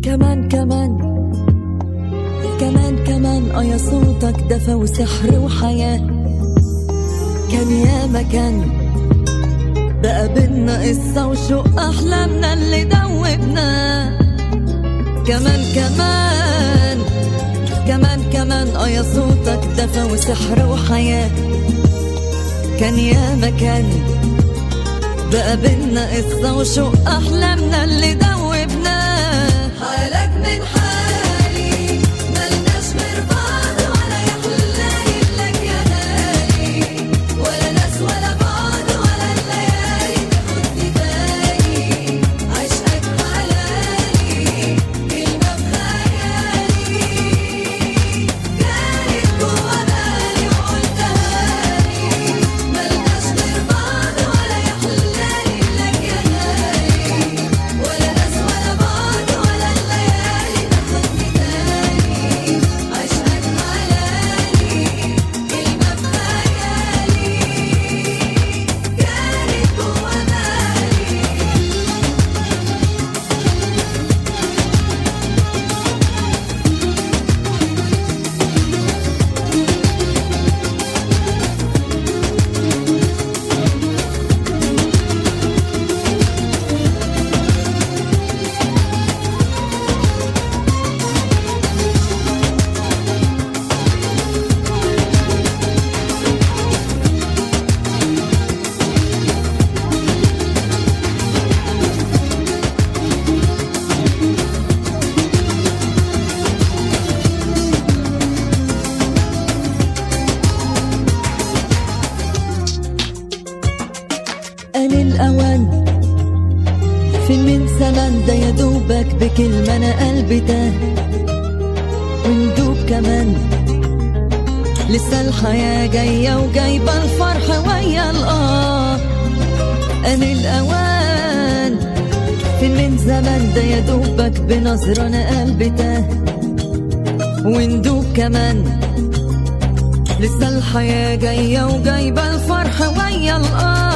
كمان كمان كمان كمان اه يا صوتك دفى وسحر وحياة كان يا مكان بقى بينا قصة وشوق أحلامنا اللي دوبنا كمان كمان كمان كمان اه يا صوتك دفى وسحر وحياة كان يا مكان بقى بينا قصة وشوق أحلامنا اللي دوبنا حالك من حالي ملناش غير بعض ولا يحلى لك يا غالي ولا ناس ولا بعض ولا الليالي تاخدني بالي عشقك حلالي كلمة بخيالي كانت جوا بالي وقلتها لي ملناش غير بعض ولا يحلى لك يا غالي ولا ناس ولا بعض ولا الليالي تاخدني بالي عشقك حلالي كلمة بخيالي كانت جوا بالي آن الأوان فين من زمان ده يا دوبك بكلمة أنا قلبي تاه وندوب كمان لسه الحياة جاية وجايبة الفرح ويا الآه آن الأوان فين من زمان ده يا دوبك بنظرة أنا قلبي تاه وندوب كمان لسه الحياة جاية وجايبة الفرح ويا الآه